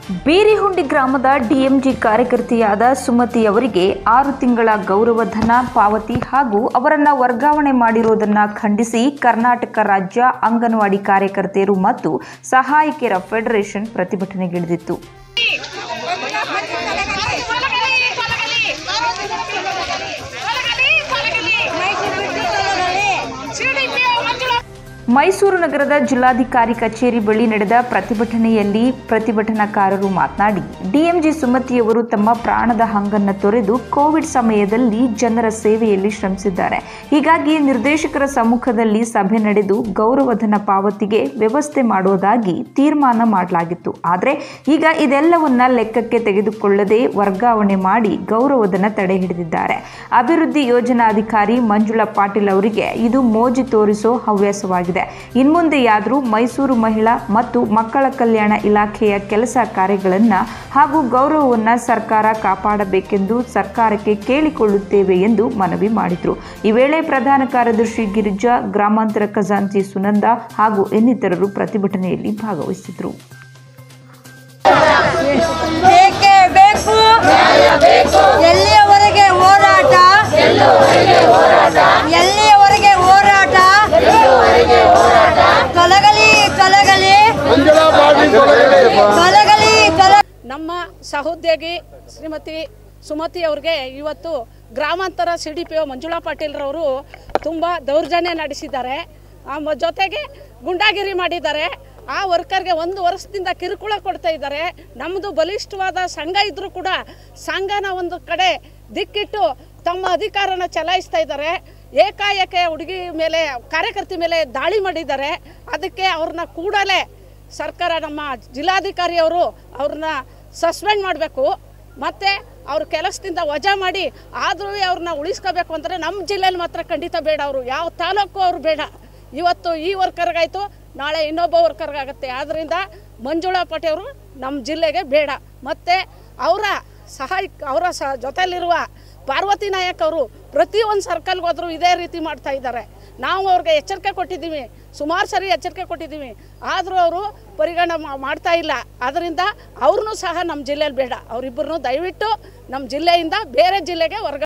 ಬೇರಿಹುಂಡಿ ಗ್ರಾಮದ ಡಿಎಂಜಿ ಕಾರ್ಯಕರ್ತೆಯಾದ ಸುಮತಿ ಅವರಿಗೆ ಆರು ತಿಂಗಳ ಗೌರವಧನ ಪಾವತಿ ಹಾಗೂ ಅವರನ್ನ ವರ್ಗಾವಣೆ ಮಾಡಿರುವುದನ್ನು ಖಂಡಿಸಿ ಕರ್ನಾಟಕ ರಾಜ್ಯ ಅಂಗನವಾಡಿ ಕಾರ್ಯಕರ್ತೆಯರು ಮತ್ತು ಸಹಾಯಕಿಯರ ಫೆಡರೇಷನ್ ಪ್ರತಿಭಟನೆಗಿಳಿದಿತ್ತು ಮೈಸೂರು ನಗರದ ಜಿಲ್ಲಾಧಿಕಾರಿ ಕಚೇರಿ ಬಳಿ ನಡೆದ ಪ್ರತಿಭಟನೆಯಲ್ಲಿ ಪ್ರತಿಭಟನಾಕಾರರು ಮಾತನಾಡಿ ಡಿಎಂಜಿ ಸುಮತಿಯವರು ತಮ್ಮ ಪ್ರಾಣದ ಹಂಗನ್ನು ತೊರೆದು ಕೋವಿಡ್ ಸಮಯದಲ್ಲಿ ಜನರ ಸೇವೆಯಲ್ಲಿ ಶ್ರಮಿಸಿದ್ದಾರೆ ಹೀಗಾಗಿ ನಿರ್ದೇಶಕರ ಸಮ್ಮುಖದಲ್ಲಿ ಸಭೆ ನಡೆದು ಗೌರವಧನ ಪಾವತಿಗೆ ವ್ಯವಸ್ಥೆ ಮಾಡುವುದಾಗಿ ತೀರ್ಮಾನ ಮಾಡಲಾಗಿತ್ತು ಆದರೆ ಈಗ ಇದೆಲ್ಲವನ್ನ ಲೆಕ್ಕಕ್ಕೆ ತೆಗೆದುಕೊಳ್ಳದೆ ವರ್ಗಾವಣೆ ಮಾಡಿ ಗೌರವಧನ ತಡೆ ಹಿಡಿದಿದ್ದಾರೆ ಅಭಿವೃದ್ಧಿ ಯೋಜನಾಧಿಕಾರಿ ಮಂಜುಳಾ ಪಾಟೀಲ್ ಅವರಿಗೆ ಇದು ಮೋಜಿ ತೋರಿಸೋ ಹವ್ಯಾಸವಾಗಿದೆ ಇನ್ಮುಂದೆಯಾದರೂ ಮೈಸೂರು ಮಹಿಳಾ ಮತ್ತು ಮಕ್ಕಳ ಕಲ್ಯಾಣ ಇಲಾಖೆಯ ಕೆಲಸ ಕಾರ್ಯಗಳನ್ನು ಹಾಗೂ ಗೌರವವನ್ನು ಸರ್ಕಾರ ಕಾಪಾಡಬೇಕೆಂದು ಸರ್ಕಾರಕ್ಕೆ ಕೇಳಿಕೊಳ್ಳುತ್ತೇವೆ ಎಂದು ಮನವಿ ಮಾಡಿದರು ಈ ವೇಳೆ ಪ್ರಧಾನ ಕಾರ್ಯದರ್ಶಿ ಗಿರಿಜಾ ಗ್ರಾಮಾಂತರ ಖಜಾಂಚಿ ಸುನಂದ ಹಾಗೂ ಇನ್ನಿತರರು ಪ್ರತಿಭಟನೆಯಲ್ಲಿ ಭಾಗವಹಿಸಿದರು ಬೇಕೇ ಬೇಕು ಎಲ್ಲಿಯವರೆಗೆ ಹೋರಾಟ ಎಲ್ಲಿಯವರೆಗೆ ಹೋರಾಟ ತೊಲಗಲಿ ತೊಲಗಲಿ ತೊಲಗಲಿ ತೊಲ ನಮ್ಮ ಸಹೋದ್ಯೋಗಿ ಶ್ರೀಮತಿ ಸುಮತಿ ಅವ್ರಿಗೆ ಇವತ್ತು ಗ್ರಾಮಾಂತರ C D P O Manjula ಪಾಟೀಲ್ರವರು ತುಂಬ ದೌರ್ಜನ್ಯ ನಡೆಸಿದ್ದಾರೆ ಆ ಮ- ಜೊತೆಗೆ ಗುಂಡಾಗಿರಿ ಮಾಡಿದ್ದಾರೆ ಆ ವರ್ಕರ್ಗೆ ಒಂದು ವರ್ಷದಿಂದ ಕಿರುಕುಳ ಕೊಡ್ತಾ ಇದ್ದಾರೆ ನಮ್ಮದು ಬಲಿಷ್ಠವಾದ ಸಂಘ ಇದ್ದರೂ ಕೂಡ ಸಂಘನ ಒಂದು ಕಡೆ ದಿಕ್ಕಿಟ್ಟು ತಮ್ಮ ಅಧಿಕಾರನ ಚಲಾಯಿಸ್ತಾ ಇದ್ದಾರೆ ಏಕಾಏಕ ಹುಡುಗಿ ಮೇಲೆ ಕಾರ್ಯಕರ್ತೆ ಮೇಲೆ ದಾಳಿ ಮಾಡಿದ್ದಾರೆ ಅದಕ್ಕೆ ಅವ್ರನ್ನ ಕೂಡಲೇ ಸರ್ಕಾರ ನಮ್ಮ ಜಿಲ್ಲಾಧಿಕಾರಿಯವರು ಅವ್ರನ್ನ ಸಸ್ಪೆಂಡ್ ಮಾಡಬೇಕು ಮತ್ತು ಅವ್ರ ಕೆಲಸದಿಂದ ವಜಾ ಮಾಡಿ ಆದರೂ ಅವ್ರನ್ನ ಉಳಿಸ್ಕೋಬೇಕು ಅಂದರೆ ನಮ್ಮ ಜಿಲ್ಲೆಯಲ್ಲಿ ಮಾತ್ರ ಖಂಡಿತ ಬೇಡ ಅವರು ಯಾವ ತಾಲೂಕು ಅವ್ರು ಬೇಡ ಇವತ್ತು ಈ ವರ್ಕರ್ಗಾಯಿತು ನಾಳೆ ಇನ್ನೊಬ್ಬ ವರ್ಕರ್ಗಾಗತ್ತೆ ಆದ್ದರಿಂದ ಮಂಜುಳಾ ಪಾಟಿ ಅವರು ನಮ್ಮ ಜಿಲ್ಲೆಗೆ ಬೇಡ ಮತ್ತು ಅವರ ಸಹಾಯ ಅವರ ಸ ಜೊತೆಯಲ್ಲಿರುವ ಪಾರ್ವತಿ ನಾಯಕ್ ಅವರು ಪ್ರತಿಯೊಂದು ಸರ್ಕಲ್ಗೆ ಹೋದರೂ ಇದೇ ರೀತಿ ಮಾಡ್ತಾ ಇದ್ದಾರೆ ನಾವು ಅವ್ರಿಗೆ ಎಚ್ಚರಿಕೆ ಕೊಟ್ಟಿದ್ದೀವಿ ಸುಮಾರು ಸರಿ ಎಚ್ಚರಿಕೆ ಕೊಟ್ಟಿದ್ದೀವಿ ಆದರೂ ಅವರು ಪರಿಗಣನೆ ಮಾ- ಮಾಡ್ತಾ ಇಲ್ಲ ಅದರಿಂದ ಅವ್ರನ್ನೂ ಸಹ ನಮ್ಮ ಜಿಲ್ಲೆಯಲ್ಲಿ ಬೇಡ ಅವರಿಬ್ಬರನ್ನೂ ದಯವಿಟ್ಟು ನಮ್ಮ ಜಿಲ್ಲೆಯಿಂದ ಬೇರೆ ಜಿಲ್ಲೆಗೆ ವರ್ಗ